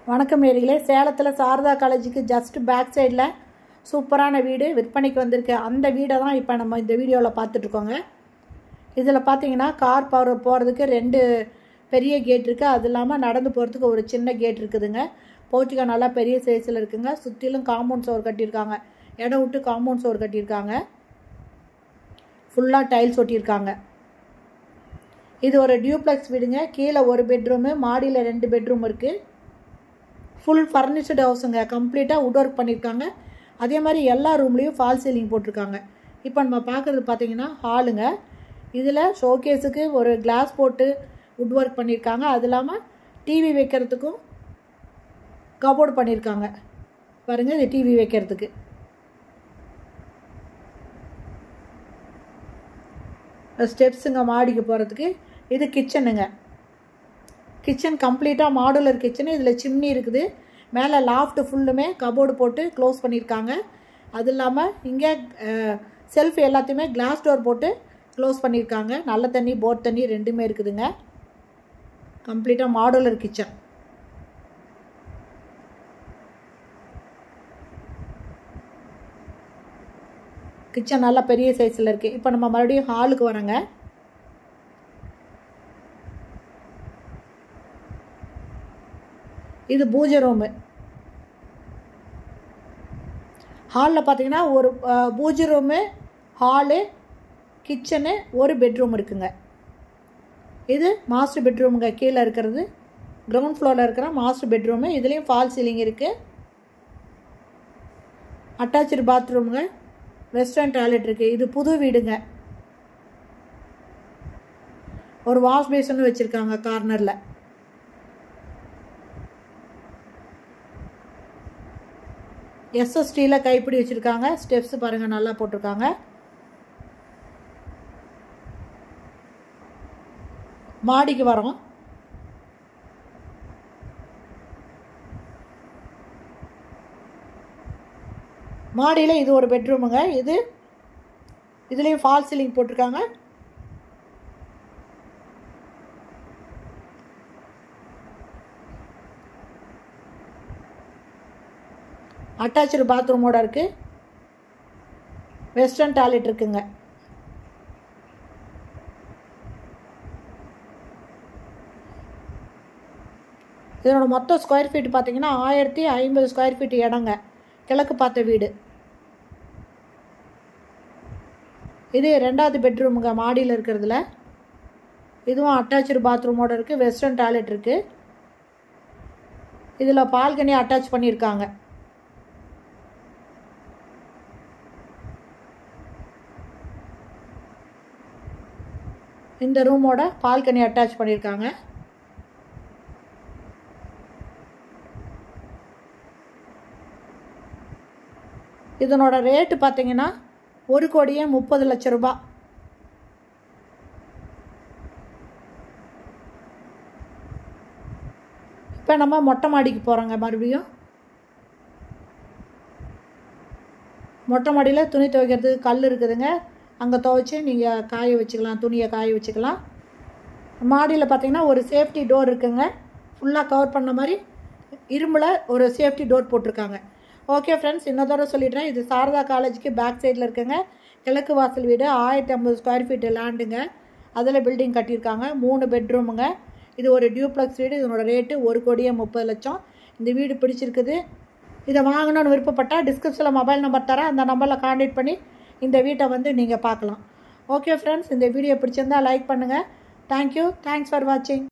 வணக்கம் நேர்களே சேலத்தில் சாரதா காலேஜுக்கு ஜஸ்ட் பேக் சைடில் சூப்பரான வீடு விற்பனைக்கு வந்திருக்கு அந்த வீடை தான் இப்போ நம்ம இந்த வீடியோவில் பார்த்துட்ருக்கோங்க இதில் பார்த்தீங்கன்னா கார் போகிற போகிறதுக்கு ரெண்டு பெரிய கேட் இருக்குது அது இல்லாமல் நடந்து போகிறதுக்கு ஒரு சின்ன கேட் இருக்குதுங்க போர்ட்டிகோ நல்லா பெரிய சைஸில் இருக்குங்க சுற்றிலும் காம்பவுண்ட் சோர் கட்டியிருக்காங்க இடம் விட்டு காம்பவுண்ட் சோர் கட்டியிருக்காங்க ஃபுல்லாக டைல்ஸ் ஒட்டியிருக்காங்க இது ஒரு டியூப்ளெக்ஸ் வீடுங்க கீழே ஒரு பெட்ரூமு மாடியில் ரெண்டு பெட்ரூம் இருக்குது ஃபுல் ஃபர்னிச்சர்டு ஹவுஸுங்க கம்ப்ளீட்டாக வுட் ஒர்க் பண்ணியிருக்காங்க அதே மாதிரி எல்லா ரூம்லேயும் ஃபால் சீலிங் போட்டிருக்காங்க இப்போ நம்ம பார்க்குறது பார்த்தீங்கன்னா ஹாலுங்க இதில் ஷோகேஸுக்கு ஒரு கிளாஸ் போட்டு வுட் ஒர்க் பண்ணியிருக்காங்க அது இல்லாமல் டிவி வைக்கிறதுக்கும் கபோர்டு பண்ணியிருக்காங்க பாருங்கள் இது டிவி வைக்கிறதுக்கு ஸ்டெப்ஸுங்க மாடிக்கு போகிறதுக்கு இது கிச்சனுங்க கிச்சன் கம்ப்ளீட்டாக மாடுலர் கிச்சனு இதில் சிம்னி இருக்குது மேலே லாஃப்ட் ஃபுல்லுமே கபோர்டு போட்டு க்ளோஸ் பண்ணியிருக்காங்க அது இல்லாமல் இங்கே செல்ஃப் எல்லாத்தையுமே கிளாஸ் டோர் போட்டு க்ளோஸ் பண்ணியிருக்காங்க நல்ல தண்ணி போர் தண்ணி ரெண்டுமே இருக்குதுங்க கம்ப்ளீட்டாக மாடுலர் கிச்சன் கிச்சன் நல்லா பெரிய சைஸில் இருக்குது இப்போ நம்ம மறுபடியும் ஹாலுக்கு வரோங்க இது பூஜை ரூமு ஹாலில் பார்த்தீங்கன்னா ஒரு பூஜை ரூமு ஹாலு கிச்சனு ஒரு பெட்ரூம் இருக்குங்க இது மாஸ்டர் பெட்ரூமுங்க கீழே இருக்கிறது கிரவுண்ட் ஃப்ளோரில் இருக்கிற மாஸ்டர் பெட்ரூமு இதுலேயும் ஃபால் சீலிங் இருக்குது அட்டாச்சு பாத்ரூமுங்க வெஸ்டர்ன் டாய்லெட் இருக்குது இது புது வீடுங்க ஒரு வாஷ் பேசன் வச்சுருக்காங்க கார்னரில் எஸ்எஸ்டியில் கைப்பிடி வச்சுருக்காங்க ஸ்டெப்ஸ் பாருங்கள் நல்லா போட்டிருக்காங்க மாடிக்கு வரோம் மாடியில் இது ஒரு பெட்ரூமுங்க இது இதுலேயும் ஃபால் சீலிங் போட்டிருக்காங்க அட்டாச்சு பாத்ரூமோட இருக்குது வெஸ்டர்ன் டாய்லெட் இருக்குங்க இதனோட மொத்த ஸ்கொயர் ஃபீட் பார்த்தீங்கன்னா ஆயிரத்தி ஐம்பது ஸ்கொயர் ஃபீட் இடங்க கிழக்கு பார்த்த வீடு இது ரெண்டாவது பெட்ரூமுங்க மாடியில் இருக்கிறதுல இதுவும் அட்டாச்சு பாத்ரூமோட இருக்குது வெஸ்டர்ன் டாய்லெட் இருக்குது இதில் பால்கனி அட்டாச் பண்ணியிருக்காங்க இந்த ரூமோட பால்கனி அட்டாச் பண்ணியிருக்காங்க இதனோட ரேட்டு பார்த்தீங்கன்னா ஒரு கோடியே முப்பது லட்ச ரூபாய் இப்போ நம்ம மொட்டை மாடிக்கு போகிறோங்க மறுபடியும் மொட்டை மாடியில் துணி துவைக்கிறதுக்கு கல் இருக்குதுங்க அங்கே துவைச்சி நீங்கள் காய வச்சுக்கலாம் துணியை காய வச்சுக்கலாம் மாடியில் பார்த்தீங்கன்னா ஒரு சேஃப்டி டோர் இருக்குங்க ஃபுல்லாக கவர் பண்ண மாதிரி இரும்பில் ஒரு சேஃப்டி டோர் போட்டிருக்காங்க ஓகே ஃப்ரெண்ட்ஸ் இன்னொரு சொல்லிடுறேன் இது சாரதா காலேஜுக்கு பேக் சைடில் இருக்குங்க கிழக்கு வாசல் வீடு ஆயிரத்தி ஐம்பது ஸ்கொயர் ஃபீட்டு லேண்டுங்க அதில் பில்டிங் கட்டியிருக்காங்க மூணு பெட்ரூமுங்க இது ஒரு டியூப்ளக்ஸ் வீடு இதனோட ரேட்டு ஒரு கோடியே முப்பது லட்சம் இந்த வீடு பிடிச்சிருக்குது இதை வாங்கணும்னு விருப்பப்பட்டால் டிஸ்கிரிப்ஷனில் மொபைல் நம்பர் தரேன் அந்த நம்பரில் கான்டாக்ட் பண்ணி இந்த வீட்டை வந்து நீங்கள் பார்க்கலாம் ஓகே ஃப்ரெண்ட்ஸ் இந்த வீடியோ பிடிச்சிருந்தா லைக் பண்ணுங்கள் தேங்க்யூ தேங்க்ஸ் ஃபார் வாட்சிங்